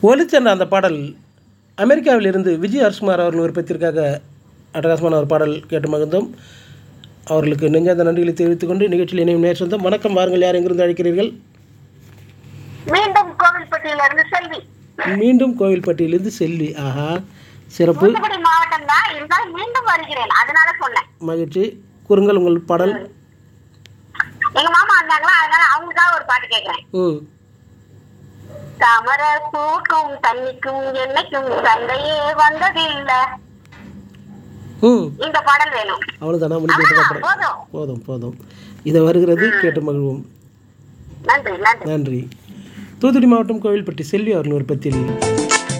ஒலிச்சென்ற அந்த பாடல் அமெரிக்காவில் இருந்து விஜய் ஹர்ஷ்குமார் அவர்கள் விருப்பத்திற்காக அட்டகாசமான ஒரு பாடல் கேட்டு மகிழ்ந்தோம் அவர்களுக்கு நெஞ்சார்ந்த நன்றிகளை தெரிவித்துக் கொண்டு நிகழ்ச்சியில் இணையும் நேர் சொந்தம் வணக்கம் வாருங்கள் யார் எங்கிருந்து அழைக்கிறீர்கள் மீண்டும் கோவில்பட்டியில இருந்து செல்வி மீண்டும் கோவில்பட்டியிலிருந்து செல்வி ஆஹா சிறப்பு தூத்துக்குடி மாவட்டம் தான் இருந்தாலும் மீண்டும் வருகிறேன் அதனால சொன்னேன் மகிழ்ச்சி கூறுங்கள் உங்கள் பாடல் எங்க மாமா வந்தாங்களா அதனால அவங்களுக்காக ஒரு பாட்டு கேட்கிறேன் ம் தாமர பூக்கும் தண்ணிக்கும் என்னைக்கும் சண்டையே வந்ததில்லை ம் இந்த பாடல் வேணும் அவ்வளோதானா முடிஞ்ச அவ்வளவுதான், பாடல் போதும் போதும் போதும் இது வருகிறது கேட்டு மகிழ்வோம் நன்றி நன்றி நன்றி தூத்துக்குடி மாவட்டம் கோவில்பட்டி செல்வி அவர்கள் விருப்பத்தில்